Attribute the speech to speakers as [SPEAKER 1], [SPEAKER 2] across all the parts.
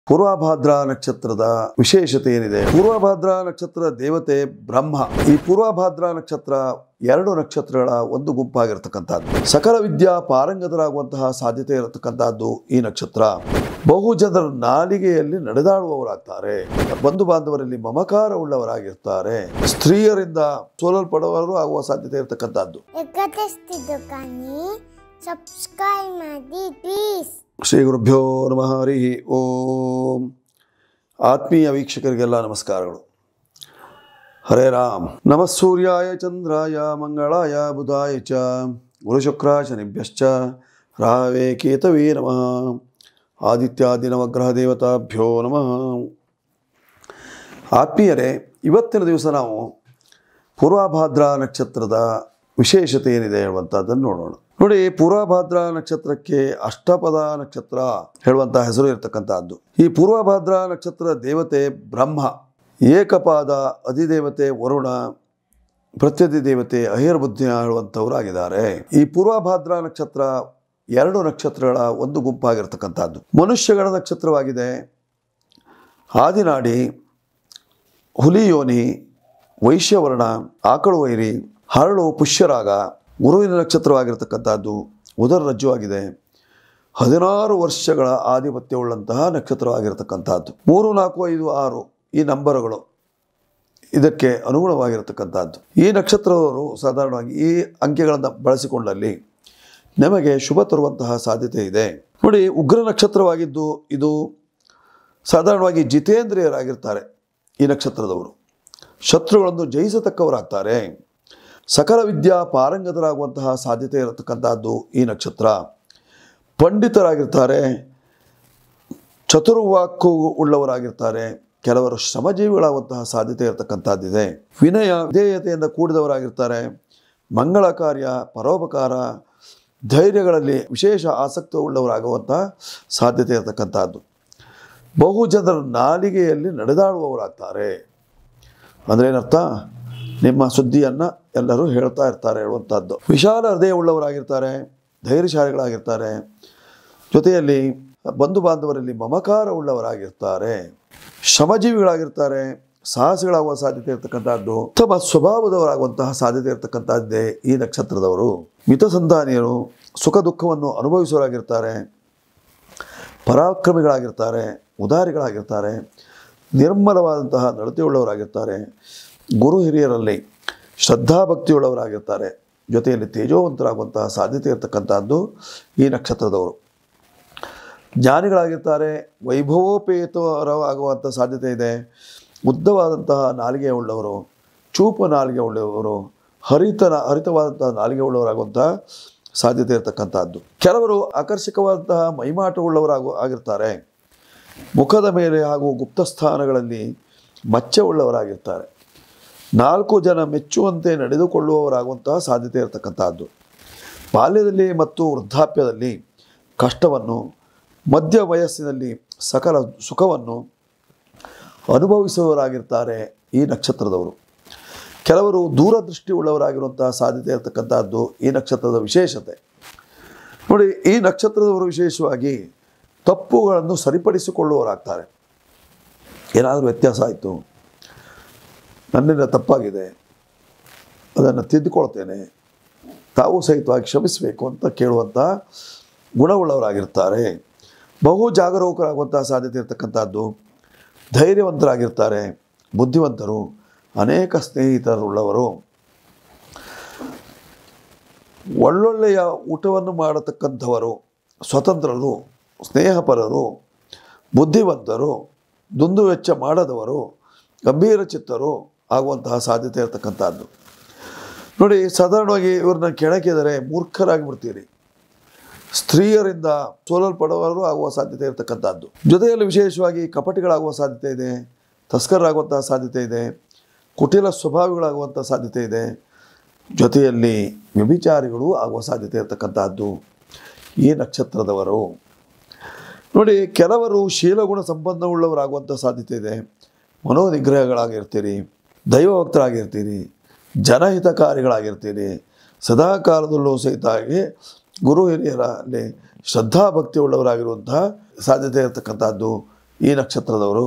[SPEAKER 1] ಪೂರ್ವಭಾದ್ರ ನಕ್ಷತ್ರದ ವಿಶೇಷತೆ ಏನಿದೆ ಪೂರ್ವಭಾದ್ರ ನಕ್ಷತ್ರದ ದೇವತೆ ಬ್ರಹ್ಮ ಈ ಪೂರ್ವಭಾದ್ರ ನಕ್ಷತ್ರ ಎರಡು ನಕ್ಷತ್ರಗಳ ಒಂದು ಗುಂಪಾಗಿರ್ತಕ್ಕಂಥದ್ದು ಸಕಲ ವಿದ್ಯಾ ಪಾರಂಗತರಾಗುವಂತಹ ಸಾಧ್ಯತೆ ಇರತಕ್ಕಂತಹದ್ದು ಈ ನಕ್ಷತ್ರ ಬಹು ಜನರ ನಾಲಿಗೆಯಲ್ಲಿ ನಡೆದಾಡುವವರಾಗ್ತಾರೆ ಬಂಧು ಬಾಂಧವರಲ್ಲಿ ಮಮಕಾರ ಉಳ್ಳವರಾಗಿರ್ತಾರೆ ಸ್ತ್ರೀಯರಿಂದ ಸೋಲಲ್ಪಡುವವರು ಆಗುವ ಸಾಧ್ಯತೆ ಇರತಕ್ಕಂಥದ್ದು
[SPEAKER 2] ಎಕತೆಸ್ತಿದ್ದು ಕಾನಿ ಸಬ್ಸ್ಕ್ರೈಬ್ ಮಾಡಿ ಪ್ಲೀಸ್
[SPEAKER 1] ಶ್ರೀ ಗುರುಭ್ಯೋ ನಮಃ ಹರಿ ಓಂ ಆತ್ಮೀಯ ವೀಕ್ಷಕರಿಗೆಲ್ಲ ನಮಸ್ಕಾರಗಳು ಹರೇ ರಾಮ್ ನಮಃ ಸೂರ್ಯಾಯ ಚಂದ್ರಾಯ ಮಂಗಳಾಯ ಬುಧಾಯ ಚ ಗುರುಶುಕ್ರ ಶನಿಭ್ಯಶ್ಚ ರಾಹವೇ ಕೇತವೇ ನಮಃ ಆದಿತ್ಯಾದಿ ನವಗ್ರಹ ದೇವತಾಭ್ಯೋ ನಮಃ ಆತ್ಮೀಯರೇ ಇವತ್ತಿನ ದಿವಸ ನಾವು ಪೂರ್ವಭಾದ್ರ ನಕ್ಷತ್ರದ ವಿಶೇಷತೆ ಏನಿದೆ ಹೇಳುವಂಥದ್ದನ್ನು ನೋಡೋಣ ನೋಡಿ ಪೂರ್ವಭಾದ್ರ ನಕ್ಷತ್ರಕ್ಕೆ ಅಷ್ಟಪದ ನಕ್ಷತ್ರ ಹೇಳುವಂಥ ಹೆಸರು ಇರತಕ್ಕಂತಹದ್ದು ಈ ಪೂರ್ವಭಾದ್ರ ನಕ್ಷತ್ರದ ದೇವತೆ ಬ್ರಹ್ಮ ಏಕಪಾದ ಅಧಿದೇವತೆ ವರುಣ ಪ್ರತ್ಯಧಿ ದೇವತೆ ಅಹಿರ್ಬುದ್ಧಿ ಹೇಳುವಂಥವ್ರು ಆಗಿದ್ದಾರೆ ಈ ಪೂರ್ವಭಾದ್ರ ನಕ್ಷತ್ರ ಎರಡು ನಕ್ಷತ್ರಗಳ ಒಂದು ಗುಂಪಾಗಿರ್ತಕ್ಕಂಥದ್ದು ಮನುಷ್ಯಗಳ ನಕ್ಷತ್ರವಾಗಿದೆ ಆದಿನಾಡಿ ಹುಲಿಯೋನಿ ವೈಶ್ಯವರ್ಣ ಆಕಳು ವೈರಿ ಹರಳು ಪುಷ್ಯರಾಗ ಗುರುವಿನ ನಕ್ಷತ್ರವಾಗಿರ್ತಕ್ಕಂಥದ್ದು ಉದರ ರಜ್ಜುವಾಗಿದೆ ಹದಿನಾರು ವರ್ಷಗಳ ಆಧಿಪತ್ಯವುಳ್ಳಂತಹ ನಕ್ಷತ್ರವಾಗಿರ್ತಕ್ಕಂಥದ್ದು ಮೂರು ನಾಲ್ಕು ಐದು ಆರು ಈ ನಂಬರುಗಳು ಇದಕ್ಕೆ ಅನುಗುಣವಾಗಿರತಕ್ಕಂಥದ್ದು ಈ ನಕ್ಷತ್ರದವರು ಸಾಧಾರಣವಾಗಿ ಈ ಅಂಕೆಗಳನ್ನು ಬಳಸಿಕೊಂಡಲ್ಲಿ ನಮಗೆ ಶುಭ ತರುವಂತಹ ಸಾಧ್ಯತೆ ಇದೆ ನೋಡಿ ಉಗ್ರ ನಕ್ಷತ್ರವಾಗಿದ್ದು ಇದು ಸಾಧಾರಣವಾಗಿ ಜಿತೇಂದ್ರಿಯರಾಗಿರ್ತಾರೆ ಈ ನಕ್ಷತ್ರದವರು ಶತ್ರುಗಳನ್ನು ಜಯಿಸತಕ್ಕವರಾಗ್ತಾರೆ ಸಕಲ ವಿದ್ಯಾ ಪಾರಂಗತರಾಗುವಂತಹ ಸಾಧ್ಯತೆ ಇರತಕ್ಕಂತಹದ್ದು ಈ ನಕ್ಷತ್ರ ಪಂಡಿತರಾಗಿರ್ತಾರೆ ಚತುರ್ವಾಕು ಉಳ್ಳವರಾಗಿರ್ತಾರೆ ಕೆಲವರು ಶ್ರಮಜೀವಿಗಳಾಗುವಂತಹ ಸಾಧ್ಯತೆ ಇರತಕ್ಕಂಥದ್ದಿದೆ ವಿನಯ ವಿಧೇಯತೆಯಿಂದ ಕೂಡಿದವರಾಗಿರ್ತಾರೆ ಮಂಗಳ ಕಾರ್ಯ ಪರೋಪಕಾರ ಧೈರ್ಯಗಳಲ್ಲಿ ವಿಶೇಷ ಆಸಕ್ತಿ ಉಳ್ಳವರಾಗುವಂತಹ ಸಾಧ್ಯತೆ ಇರತಕ್ಕಂಥದ್ದು ಬಹು ಜನರ ನಾಲಿಗೆಯಲ್ಲಿ ನಡೆದಾಡುವವರಾಗ್ತಾರೆ ಅಂದರೆ ಏನರ್ಥ ನಿಮ್ಮ ಸುದ್ದಿಯನ್ನು ಎಲ್ಲರೂ ಹೇಳ್ತಾ ಇರ್ತಾರೆ ಹೇಳುವಂಥದ್ದು ವಿಶಾಲ ಹೃದಯ ಉಳ್ಳವರಾಗಿರ್ತಾರೆ ಧೈರ್ಯಶಾಲಿಗಳಾಗಿರ್ತಾರೆ ಜೊತೆಯಲ್ಲಿ ಬಂಧು ಬಾಂಧವರಲ್ಲಿ ಮಮಕಾರ ಉಳ್ಳವರಾಗಿರ್ತಾರೆ ಶ್ರಮಜೀವಿಗಳಾಗಿರ್ತಾರೆ ಸಾಹಸಿಗಳಾಗುವ ಸಾಧ್ಯತೆ ಇರತಕ್ಕಂಥದ್ದು ಉತ್ತಮ ಸ್ವಭಾವದವರಾಗುವಂತಹ ಸಾಧ್ಯತೆ ಇರತಕ್ಕಂಥದ್ದೇ ಈ ನಕ್ಷತ್ರದವರು ಮಿತಸಂಧಾನಿಯರು ಸುಖ ದುಃಖವನ್ನು ಅನುಭವಿಸುವವರಾಗಿರ್ತಾರೆ ಪರಾಕ್ರಮಿಗಳಾಗಿರ್ತಾರೆ ಉದಾರಿಗಳಾಗಿರ್ತಾರೆ ನಿರ್ಮಲವಾದಂತಹ ನಡತೆಯುಳ್ಳವರಾಗಿರ್ತಾರೆ ಗುರು ಹಿರಿಯರಲ್ಲಿ ಶ್ರದ್ಧಾಭಕ್ತಿಯುಳ್ಳವರಾಗಿರ್ತಾರೆ ಜೊತೆಯಲ್ಲಿ ತೇಜೋವಂತರಾಗುವಂತಹ ಸಾಧ್ಯತೆ ಇರತಕ್ಕಂಥದ್ದು ಈ ನಕ್ಷತ್ರದವರು ಜ್ಞಾನಿಗಳಾಗಿರ್ತಾರೆ ವೈಭವೋಪೇತರಾಗುವಂಥ ಸಾಧ್ಯತೆ ಇದೆ ಉದ್ದವಾದಂತಹ ನಾಲಿಗೆ ಉಳ್ಳವರು ಚೂಪು ನಾಲಿಗೆ ಉಳ್ಳವರು ಹರಿತನ ಹರಿತವಾದಂತಹ ನಾಲಿಗೆ ಉಳ್ಳವರಾಗುವಂತಹ ಸಾಧ್ಯತೆ ಇರತಕ್ಕಂಥದ್ದು ಕೆಲವರು ಆಕರ್ಷಕವಾದಂತಹ ಮೈಮಾಟ ಉಳ್ಳವರಾಗು ಆಗಿರ್ತಾರೆ ಮುಖದ ಮೇಲೆ ಹಾಗೂ ಗುಪ್ತಸ್ಥಾನಗಳಲ್ಲಿ ಮಚ್ಚೆ ಉಳ್ಳವರಾಗಿರ್ತಾರೆ ನಾಲ್ಕು ಜನ ಮೆಚ್ಚುವಂತೆ ನಡೆದುಕೊಳ್ಳುವವರಾಗುವಂತಹ ಸಾಧ್ಯತೆ ಇರತಕ್ಕಂಥದ್ದು ಬಾಲ್ಯದಲ್ಲಿ ಮತ್ತು ವೃದ್ಧಾಪ್ಯದಲ್ಲಿ ಕಷ್ಟವನ್ನು ಮಧ್ಯ ವಯಸ್ಸಿನಲ್ಲಿ ಸಕಲ ಸುಖವನ್ನು ಅನುಭವಿಸುವವರಾಗಿರ್ತಾರೆ ಈ ನಕ್ಷತ್ರದವರು ಕೆಲವರು ದೂರದೃಷ್ಟಿ ಉಳ್ಳವರಾಗಿರುವಂತಹ ಸಾಧ್ಯತೆ ಇರತಕ್ಕಂಥದ್ದು ಈ ನಕ್ಷತ್ರದ ವಿಶೇಷತೆ ನೋಡಿ ಈ ನಕ್ಷತ್ರದವರು ವಿಶೇಷವಾಗಿ ತಪ್ಪುಗಳನ್ನು ಸರಿಪಡಿಸಿಕೊಳ್ಳುವವರಾಗ್ತಾರೆ ಏನಾದರೂ ವ್ಯತ್ಯಾಸ ಆಯಿತು ನನ್ನಿಂದ ತಪ್ಪಾಗಿದೆ ಅದನ್ನು ತಿದ್ದುಕೊಳ್ತೇನೆ ತಾವು ಸಹಿತವಾಗಿ ಕ್ಷಮಿಸಬೇಕು ಅಂತ ಕೇಳುವಂಥ ಗುಣವುಳ್ಳವರಾಗಿರ್ತಾರೆ ಬಹು ಜಾಗರೂಕರಾಗುವಂತಹ ಸಾಧ್ಯತೆ ಇರತಕ್ಕಂಥದ್ದು ಧೈರ್ಯವಂತರಾಗಿರ್ತಾರೆ ಬುದ್ಧಿವಂತರು ಅನೇಕ ಸ್ನೇಹಿತರುಳ್ಳವರು ಒಳ್ಳೊಳ್ಳೆಯ ಊಟವನ್ನು ಮಾಡತಕ್ಕಂಥವರು ಸ್ವತಂತ್ರರು ಸ್ನೇಹಪರರು ಬುದ್ಧಿವಂತರು ದುಂದು ವೆಚ್ಚ ಮಾಡದವರು ಗಂಭೀರ ಚಿತ್ತರು ಆಗುವಂತಹ ಸಾಧ್ಯತೆ ಇರತಕ್ಕಂಥದ್ದು ನೋಡಿ ಸಾಧಾರಣವಾಗಿ ಇವ್ರನ್ನ ಕೆಣಕಿದರೆ ಮೂರ್ಖರಾಗಿ ಬಿಡ್ತೀರಿ ಸ್ತ್ರೀಯರಿಂದ ಸೋಲಲ್ಪಡುವವರು ಆಗುವ ಸಾಧ್ಯತೆ ಇರತಕ್ಕಂಥದ್ದು ಜೊತೆಯಲ್ಲಿ ವಿಶೇಷವಾಗಿ ಕಪಟಿಗಳಾಗುವ ಸಾಧ್ಯತೆ ಇದೆ ತಸ್ಕರರಾಗುವಂತಹ ಸಾಧ್ಯತೆ ಇದೆ ಕುಟಿಲ ಸ್ವಭಾವಿಗಳಾಗುವಂಥ ಸಾಧ್ಯತೆ ಇದೆ ಜೊತೆಯಲ್ಲಿ ವ್ಯಭಿಚಾರಿಗಳು ಆಗುವ ಸಾಧ್ಯತೆ ಇರತಕ್ಕಂತಹದ್ದು ಈ ನಕ್ಷತ್ರದವರು ನೋಡಿ ಕೆಲವರು ಶೀಲಗುಣ ಸಂಪನ್ನವುಳ್ಳವರಾಗುವಂಥ ಸಾಧ್ಯತೆ ಇದೆ ಮನೋನಿಗ್ರಹಗಳಾಗಿರ್ತೀರಿ ದೈವಭಕ್ತರಾಗಿರ್ತೀರಿ ಜನಹಿತಕಾರಿಗಳಾಗಿರ್ತೀರಿ ಸದಾ ಕಾಲದಲ್ಲೂ ಸಹಿತಾಗಿ ಗುರು ಹಿರಿಯರಲ್ಲಿ ಶ್ರದ್ಧಾಭಕ್ತಿ ಉಳ್ಳವರಾಗಿರುವಂತಹ ಸಾಧ್ಯತೆ ಇರತಕ್ಕಂಥದ್ದು ಈ ನಕ್ಷತ್ರದವರು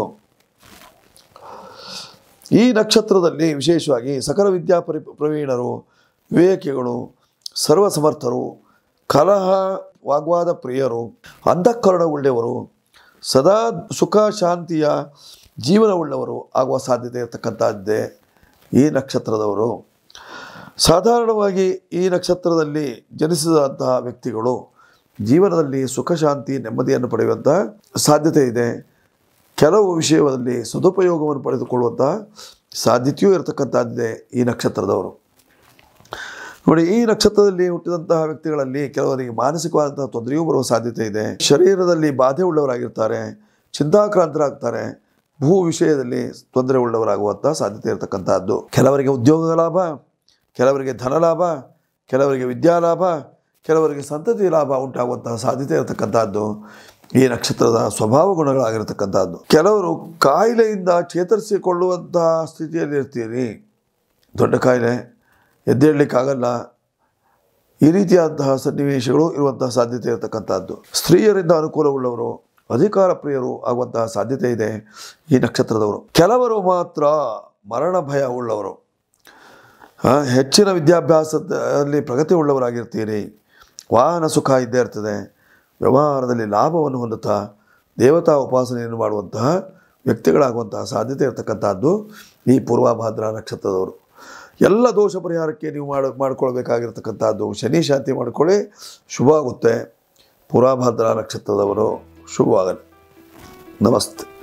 [SPEAKER 1] ಈ ನಕ್ಷತ್ರದಲ್ಲಿ ವಿಶೇಷವಾಗಿ ಸಕಲ ವಿದ್ಯಾ ಪರಿ ಪ್ರವೀಣರು ವಿವೇಕಿಗಳು ಸರ್ವಸಮರ್ಥರು ಕಲಹ ವಾಗ್ವಾದ ಪ್ರಿಯರು ಅಂತಃಕರಣ ಉಳ್ಳವರು ಸದಾ ಸುಖ ಶಾಂತಿಯ ಜೀವನವುಳ್ಳವರು ಆಗುವ ಸಾಧ್ಯತೆ ಇರತಕ್ಕಂಥದ್ದೇ ಈ ನಕ್ಷತ್ರದವರು ಸಾಧಾರಣವಾಗಿ ಈ ನಕ್ಷತ್ರದಲ್ಲಿ ಜನಿಸಿದಂತಹ ವ್ಯಕ್ತಿಗಳು ಜೀವನದಲ್ಲಿ ಸುಖ ಶಾಂತಿ ನೆಮ್ಮದಿಯನ್ನು ಪಡೆಯುವಂಥ ಸಾಧ್ಯತೆ ಇದೆ ಕೆಲವು ವಿಷಯದಲ್ಲಿ ಸದುಪಯೋಗವನ್ನು ಪಡೆದುಕೊಳ್ಳುವಂಥ ಸಾಧ್ಯತೆಯೂ ಇರತಕ್ಕಂಥದ್ದಿದೆ ಈ ನಕ್ಷತ್ರದವರು ನೋಡಿ ಈ ನಕ್ಷತ್ರದಲ್ಲಿ ಹುಟ್ಟಿದಂತಹ ವ್ಯಕ್ತಿಗಳಲ್ಲಿ ಕೆಲವರಿಗೆ ಮಾನಸಿಕವಾದಂತಹ ತೊಂದರೆಯೂ ಬರುವ ಸಾಧ್ಯತೆ ಇದೆ ಶರೀರದಲ್ಲಿ ಬಾಧೆ ಉಳ್ಳವರಾಗಿರ್ತಾರೆ ಚಿಂತಾಕ್ರಾಂತರಾಗ್ತಾರೆ ಭೂ ವಿಷಯದಲ್ಲಿ ತೊಂದರೆ ಉಳ್ಳವರಾಗುವಂಥ ಸಾಧ್ಯತೆ ಇರತಕ್ಕಂತಹದ್ದು ಕೆಲವರಿಗೆ ಉದ್ಯೋಗ ಲಾಭ ಕೆಲವರಿಗೆ ಧನ ಲಾಭ ಕೆಲವರಿಗೆ ವಿದ್ಯಾ ಲಾಭ ಕೆಲವರಿಗೆ ಸಂತತಿ ಲಾಭ ಉಂಟಾಗುವಂತಹ ಸಾಧ್ಯತೆ ಇರತಕ್ಕಂತಹದ್ದು ಈ ನಕ್ಷತ್ರದ ಸ್ವಭಾವ ಗುಣಗಳಾಗಿರತಕ್ಕಂತಹದ್ದು ಕೆಲವರು ಕಾಯಿಲೆಯಿಂದ ಚೇತರಿಸಿಕೊಳ್ಳುವಂತಹ ಸ್ಥಿತಿಯಲ್ಲಿ ಇರ್ತೀರಿ ದೊಡ್ಡ ಕಾಯಿಲೆ ಎದ್ದೇಳಲಿಕ್ಕಾಗಲ್ಲ ಈ ರೀತಿಯಾದಂತಹ ಸನ್ನಿವೇಶಗಳು ಇರುವಂತಹ ಸಾಧ್ಯತೆ ಇರತಕ್ಕಂಥದ್ದು ಸ್ತ್ರೀಯರಿಂದ ಅನುಕೂಲವುಳ್ಳವರು ಅಧಿಕಾರ ಪ್ರಿಯರು ಆಗುವಂತಹ ಸಾಧ್ಯತೆ ಇದೆ ಈ ನಕ್ಷತ್ರದವರು ಕೆಲವರು ಮಾತ್ರ ಮರಣ ಭಯ ಉಳ್ಳವರು ಆ, ಹೆಚ್ಚಿನ ವಿದ್ಯಾಭ್ಯಾಸದಲ್ಲಿ ಪ್ರಗತಿ ಉಳ್ಳವರಾಗಿರ್ತೀರಿ ವಾಹನ ಸುಖ ಇದ್ದೇ ಇರ್ತದೆ ವ್ಯವಹಾರದಲ್ಲಿ ಲಾಭವನ್ನು ಹೊಂದುತ್ತಾ ದೇವತಾ ಉಪಾಸನೆಯನ್ನು ಮಾಡುವಂತಹ ವ್ಯಕ್ತಿಗಳಾಗುವಂತಹ ಸಾಧ್ಯತೆ ಇರತಕ್ಕಂಥದ್ದು ಈ ಪೂರ್ವಭಾದ್ರ ನಕ್ಷತ್ರದವರು ಎಲ್ಲ ದೋಷ ಪರಿಹಾರಕ್ಕೆ ನೀವು ಮಾಡ ಮಾಡಿಕೊಳ್ಬೇಕಾಗಿರ್ತಕ್ಕಂಥದ್ದು ಶನಿ ಶಾಂತಿ ಮಾಡಿಕೊಳ್ಳಿ ಶುಭ ಆಗುತ್ತೆ ಪೂರ್ವಭಾದ್ರ ನಕ್ಷತ್ರದವರು ಶುಭವಾಗಲಿ ನಮಸ್ತೆ